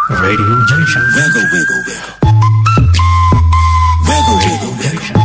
Radio Junction. Wiggle, wiggle, wiggle. Wiggle, wiggle, wiggle.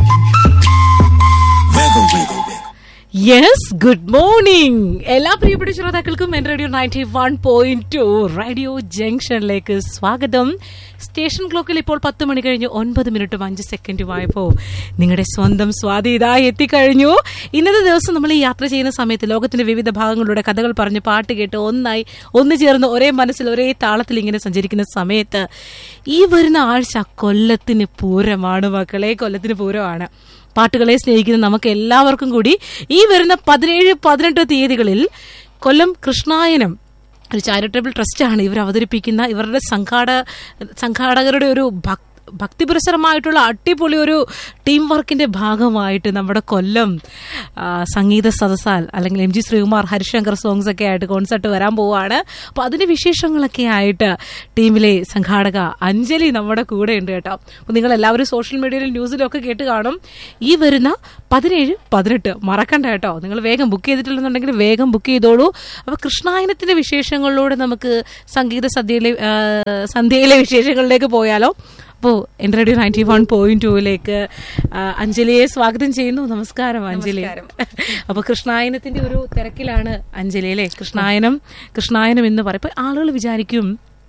Wiggle, wiggle, wiggle. Yes good morning എല്ലാ പ്രിയപ്പെട്ട ശ്രോതാക്കൾക്കും എൻ radio ninety one point two radio ജംഗ്ഷനിലേക്ക് സ്വാഗതം station ക്ലോക്കിൽ ഇപ്പോൾ പത്ത് മണി കഴിഞ്ഞ് ഒൻപത് മിനിറ്റും അഞ്ച് സെക്കൻഡുമായപ്പോൾ നിങ്ങളുടെ സ്വന്തം സ്വാതി ഇതായി എത്തിക്കഴിഞ്ഞു ഇന്നത്തെ ദിവസം നമ്മൾ ഈ യാത്ര ചെയ്യുന്ന സമയത്ത് ലോകത്തിന്റെ വിവിധ ഭാഗങ്ങളുടെ കഥകൾ പറഞ്ഞ് പാട്ട് കേട്ട് ഒന്നായി ഒന്നു ചേർന്ന് ഒരേ മനസ്സിൽ ഒരേ താളത്തിൽ ഇങ്ങനെ സഞ്ചരിക്കുന്ന സമയത്ത് ഈ വരുന്ന ആഴ്ച കൊല്ലത്തിന് പൂരമാണ് മക്കളെ കൊല്ലത്തിന് പൂരമാണ് പാട്ടുകളെ സ്നേഹിക്കുന്ന നമുക്ക് എല്ലാവർക്കും കൂടി ഈ വരുന്ന പതിനേഴ് പതിനെട്ട് തീയതികളിൽ കൊല്ലം കൃഷ്ണായനം ഒരു ചാരിറ്റബിൾ ട്രസ്റ്റാണ് ഇവർ അവതരിപ്പിക്കുന്ന ഇവരുടെ സംഘാട സംഘാടകരുടെ ഒരു ഭക് ഭക്തിപുരസരമായിട്ടുള്ള അടിപൊളി ഒരു ടീം വർക്കിന്റെ ഭാഗമായിട്ട് നമ്മുടെ കൊല്ലം ആ, സംഗീത സദസാൽ അല്ലെങ്കിൽ M G Sreekumar Harishankar songs ഒക്കെ ആയിട്ട് കോൺസെർട്ട് വരാൻ പോവാണ് അപ്പൊ അതിന്റെ വിശേഷങ്ങളൊക്കെ ആയിട്ട് ടീമിലെ സംഘാടക അഞ്ജലി നമ്മുടെ കൂടെ ഉണ്ട് കേട്ടോ അപ്പൊ നിങ്ങൾ എല്ലാവരും സോഷ്യൽ മീഡിയയിലും ന്യൂസിലും ഒക്കെ കേട്ട് കാണും ഈ വരുന്ന പതിനേഴ് പതിനെട്ട് മറക്കണ്ട കേട്ടോ നിങ്ങൾ വേഗം ബുക്ക് ചെയ്തിട്ടില്ലെന്നുണ്ടെങ്കിൽ വേഗം ബുക്ക് ചെയ്തോളൂ അപ്പൊ കൃഷ്ണായനത്തിന്റെ വിശേഷങ്ങളിലൂടെ നമുക്ക് സംഗീത സദ്യയിലെ ആ, സന്ധ്യയിലെ വിശേഷങ്ങളിലേക്ക് പോയാലോ അപ്പോൾ എൻ്റെ റേഡിയോ നയൻറ്റി വൺ പോയിന്റ് ടൂവിലേക്ക് അഞ്ജലിയെ സ്വാഗതം ചെയ്യുന്നു നമസ്കാരം അഞ്ജലി അപ്പൊ കൃഷ്ണായനത്തിന്റെ ഒരു തിരക്കിലാണ് അഞ്ജലി അല്ലേ കൃഷ്ണായനം കൃഷ്ണായനം എന്ന് പറയും ഇപ്പൊ ആളുകൾ വിചാരിക്കും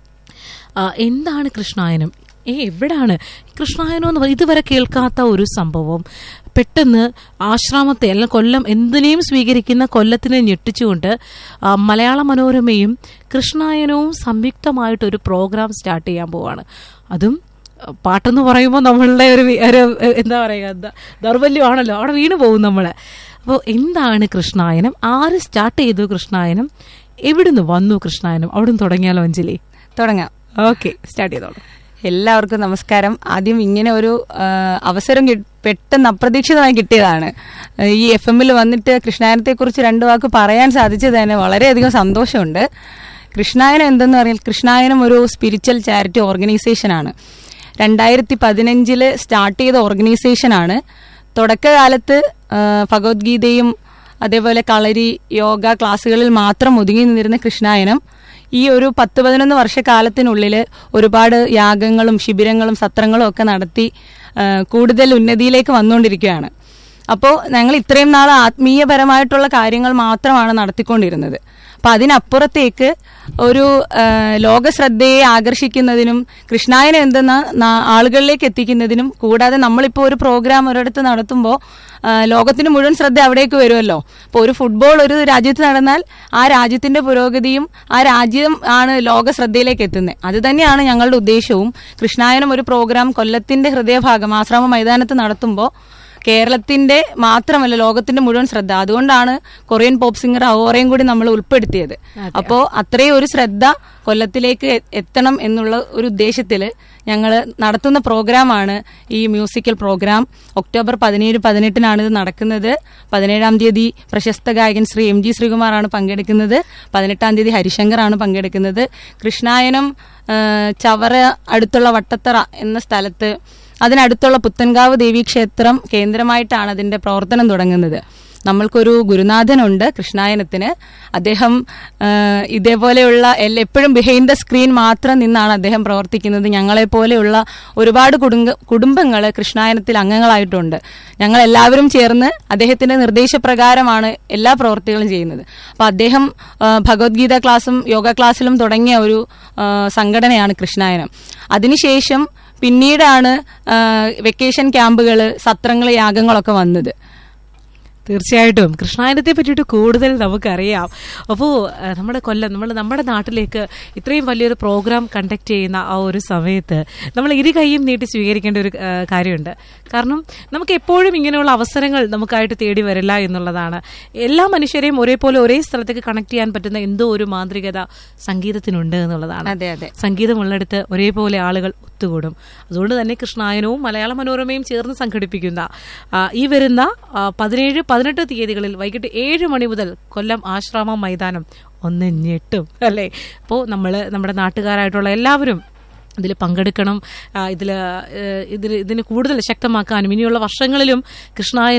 ആ, എന്താണ് കൃഷ്ണായനം ഏ എവിടാണ് കൃഷ്ണായനം എന്ന് പറയുന്നത് ഇതുവരെ കേൾക്കാത്ത ഒരു സംഭവം പെട്ടെന്ന് ആശ്രാമത്തെ അല്ലെങ്കിൽ കൊല്ലം എന്തിനേയും സ്വീകരിക്കുന്ന കൊല്ലത്തിനെ ഞെട്ടിച്ചുകൊണ്ട് ആ, മലയാള മനോരമയും കൃഷ്ണായനവും സംയുക്തമായിട്ടൊരു പ്രോഗ്രാം സ്റ്റാർട്ട് ചെയ്യാൻ പോവാണ് അതും ആ, പാട്ടെന്ന് പറയുമ്പോൾ നമ്മളുടെ ഒരു വി- ഒരു എന്താ പറയുക എന്താ ദൗർബല്യമാണല്ലോ അവിടെ വീണ് പോകും നമ്മള് അപ്പോൾ എന്താണ് കൃഷ്ണായനം ആര് സ്റ്റാർട്ട് ചെയ്തു കൃഷ്ണായനം എവിടുന്ന് വന്നു കൃഷ്ണായനം അവിടുന്ന് തുടങ്ങിയാലോ അഞ്ജലി തുടങ്ങാം ഓക്കെ സ്റ്റാർട്ട് ചെയ്തോളൂ എല്ലാവർക്കും നമസ്കാരം ആദ്യം ഇങ്ങനെ ഒരു ആ, അവസരം കി- പെട്ടെന്ന് അപ്രതീക്ഷിതമായി കിട്ടിയതാണ് ആ, ഈ എഫ് എമ്മിൽ വന്നിട്ട് കൃഷ്ണായനത്തെ കുറിച്ച് രണ്ടു വാക്ക് പറയാൻ സാധിച്ചത് തന്നെ വളരെയധികം സന്തോഷമുണ്ട് കൃഷ്ണായനം എന്തെന്ന് പറഞ്ഞാൽ കൃഷ്ണായനം ഒരു സ്പിരിച്വൽ ചാരിറ്റി ഓർഗനൈസേഷനാണ് രണ്ടായിരത്തി പതിനഞ്ചില് സ്റ്റാർട്ട് ചെയ്ത ഓർഗനൈസേഷനാണ് തുടക്കകാലത്ത് ആ, ഭഗവത്ഗീതയും അതേപോലെ കളരി യോഗ ക്ലാസ്സുകളിൽ മാത്രം ഒതുങ്ങി നിന്നിരുന്ന കൃഷ്ണായനം ഈ ഒരു പത്ത് പതിനൊന്ന് വർഷക്കാലത്തിനുള്ളിൽ ഒരുപാട് യാഗങ്ങളും ശിബിരങ്ങളും സത്രങ്ങളും ഒക്കെ നടത്തി ആ, കൂടുതൽ ഉന്നതിയിലേക്ക് വന്നുകൊണ്ടിരിക്കുകയാണ് അപ്പോൾ ഞങ്ങൾ ഇത്രയും നാൾ ആത്മീയപരമായിട്ടുള്ള കാര്യങ്ങൾ മാത്രമാണ് നടത്തിക്കൊണ്ടിരുന്നത് അപ്പൊ അതിനപ്പുറത്തേക്ക് ഒരു ആ, ലോകശ്രദ്ധയെ ആകർഷിക്കുന്നതിനും കൃഷ്ണായനം എന്തെന്ന നാ- ആളുകളിലേക്ക് എത്തിക്കുന്നതിനും കൂടാതെ നമ്മളിപ്പോൾ ഒരു പ്രോഗ്രാം ഒരിടത്ത് നടത്തുമ്പോൾ ആ, ലോകത്തിന് മുഴുവൻ ശ്രദ്ധ അവിടേക്ക് വരുമല്ലോ അപ്പോൾ ഒരു ഫുട്ബോൾ ഒരു രാജ്യത്ത് നടന്നാൽ ആ രാജ്യത്തിന്റെ പുരോഗതിയും ആ രാജ്യം ആണ് ലോക ശ്രദ്ധയിലേക്ക് എത്തുന്നത് അത് തന്നെയാണ് ഞങ്ങളുടെ ഉദ്ദേശവും കൃഷ്ണായനം ഒരു പ്രോഗ്രാം കൊല്ലത്തിന്റെ ഹൃദയഭാഗം ആശ്രമ മൈതാനത്ത് നടത്തുമ്പോൾ കേരളത്തിന്റെ മാത്രമല്ല ലോകത്തിന്റെ മുഴുവൻ ശ്രദ്ധ അതുകൊണ്ടാണ് കൊറിയൻ പോപ്പ് സിംഗർ അഹോറയും കൂടി നമ്മൾ ഉൾപ്പെടുത്തിയത് അപ്പോൾ അത്രയും ഒരു ശ്രദ്ധ കൊല്ലത്തിലേക്ക് എ- എത്തണം എന്നുള്ള ഒരു ഉദ്ദേശത്തിൽ ഞങ്ങൾ നടത്തുന്ന പ്രോഗ്രാമാണ് ഈ മ്യൂസിക്കൽ പ്രോഗ്രാം ഒക്ടോബർ പതിനേഴ് പതിനെട്ടിനാണ് ഇത് നടക്കുന്നത് പതിനേഴാം തീയതി പ്രശസ്ത ഗായകൻ ശ്രീ എം ജി ശ്രീകുമാറാണ് പങ്കെടുക്കുന്നത് പതിനെട്ടാം തീയതി ഹരിശങ്കറാണ് പങ്കെടുക്കുന്നത് കൃഷ്ണായനം ആ, ചവറ അടുത്തുള്ള വട്ടത്തറ എന്ന സ്ഥലത്ത് അതിനടുത്തുള്ള പുത്തൻകാവ് ദേവീക്ഷേത്രം കേന്ദ്രമായിട്ടാണ് അതിന്റെ പ്രവർത്തനം തുടങ്ങുന്നത് നമ്മൾക്കൊരു ഗുരുനാഥനുണ്ട് കൃഷ്ണായനത്തിന് അദ്ദേഹം ആ, ഇതേപോലെയുള്ള എല്ല- എപ്പോഴും ബിഹൈൻഡ് ദ സ്ക്രീൻ മാത്രം നിന്നാണ് അദ്ദേഹം പ്രവർത്തിക്കുന്നത് ഞങ്ങളെ പോലെയുള്ള ഒരുപാട് കുടുംബ കുടുംബങ്ങൾ കൃഷ്ണായനത്തിൽ അംഗങ്ങളായിട്ടുണ്ട് ഞങ്ങൾ എല്ലാവരും ചേർന്ന് അദ്ദേഹത്തിന്റെ നിർദ്ദേശപ്രകാരമാണ് എല്ലാ പ്രവർത്തികളും ചെയ്യുന്നത് അപ്പൊ അദ്ദേഹം ആ, ഭഗവത്ഗീത ക്ലാസ്സും യോഗ ക്ലാസ്സിലും തുടങ്ങിയ ഒരു ആ, സംഘടനയാണ് കൃഷ്ണായനം അതിനുശേഷം പിന്നീടാണ് ആ, വെക്കേഷൻ ക്യാമ്പുകള് സത്രങ്ങൾ യാഗങ്ങളൊക്കെ വന്നത് തീർച്ചയായിട്ടും കൃഷ്ണായനത്തെ പറ്റിയിട്ട് കൂടുതൽ നമുക്കറിയാം അപ്പോൾ നമ്മുടെ കൊല്ലം നമ്മൾ നമ്മുടെ നാട്ടിലേക്ക് ഇത്രയും വലിയൊരു പ്രോഗ്രാം കണ്ടക്ട് ചെയ്യുന്ന ആ ഒരു സമയത്ത് നമ്മൾ ഇരു കൈയും നീട്ടി സ്വീകരിക്കേണ്ട ഒരു ആ, കാര്യമുണ്ട് കാരണം നമുക്ക് എപ്പോഴും ഇങ്ങനെയുള്ള അവസരങ്ങൾ നമുക്കായിട്ട് തേടി വരില്ല എന്നുള്ളതാണ് എല്ലാ മനുഷ്യരെയും ഒരേപോലെ ഒരേ സ്ഥലത്തേക്ക് കണക്ട് ചെയ്യാൻ പറ്റുന്ന എന്തോ ഒരു മാന്ത്രികത സംഗീതത്തിനുണ്ട് എന്നുള്ളതാണ് അതെ അതെ സംഗീതമുള്ളിടത്ത് ഒരേപോലെ ആളുകൾ ഒത്തുകൂടും അതുകൊണ്ട് തന്നെ കൃഷ്ണായനവും മലയാള മനോരമയും ചേർന്ന് സംഘടിപ്പിക്കുന്ന ആ, ഈ വരുന്ന ആ, പതിനേഴ് പതിനെട്ട് തീയതികളിൽ വൈകിട്ട് ഏഴ് മണി മുതൽ കൊല്ലം ആശ്രാമം മൈതാനം ഒന്ന് ഞെട്ടും അല്ലേ അപ്പോൾ നമ്മൾ നമ്മുടെ നാട്ടുകാരായിട്ടുള്ള എല്ലാവരും ഇതിൽ പങ്കെടുക്കണം ഇതിൽ ഇതിന് ഇതിന് കൂടുതൽ ശക്തമാക്കാനും ഇനിയുള്ള വർഷങ്ങളിലും കൃഷ്ണായനം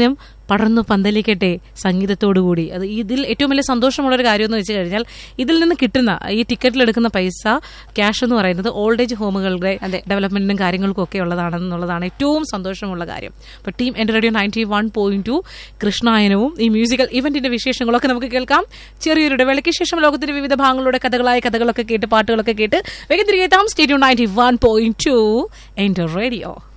പടർന്നു പന്തലിക്കട്ടെ സംഗീതത്തോടുകൂടി അത് ഇതിൽ ഏറ്റവും വലിയ സന്തോഷമുള്ള ഒരു കാര്യം എന്ന് വെച്ച് കഴിഞ്ഞാൽ ഇതിൽ നിന്ന് കിട്ടുന്ന ഈ ടിക്കറ്റിൽ എടുക്കുന്ന പൈസ ക്യാഷ് എന്ന് പറയുന്നത് ഓൾഡ് ഏജ് ഹോമുകളുടെ ഡെവലപ്മെന്റിനും കാര്യങ്ങൾക്കും ഒക്കെ ഉള്ളതാണെന്നുള്ളതാണ് ഏറ്റവും സന്തോഷമുള്ള കാര്യം അപ്പൊ ടീം എന്റെ radio ninety one point two കൃഷ്ണായനവും ഈ മ്യൂസിക്കൽ ഇവന്റിന്റെ വിശേഷങ്ങളൊക്കെ നമുക്ക് കേൾക്കാം ചെറിയൊരു ഇടവേളയ്ക്ക് ശേഷം ലോകത്തിന്റെ വിവിധ ഭാഗങ്ങളുടെ കഥകളായ കഥകളൊക്കെ കേട്ട് പാട്ടുകളൊക്കെ കേട്ട് വേഗം തിരികെ എത്താം radio ninety one point two എന്റെ റേഡിയോ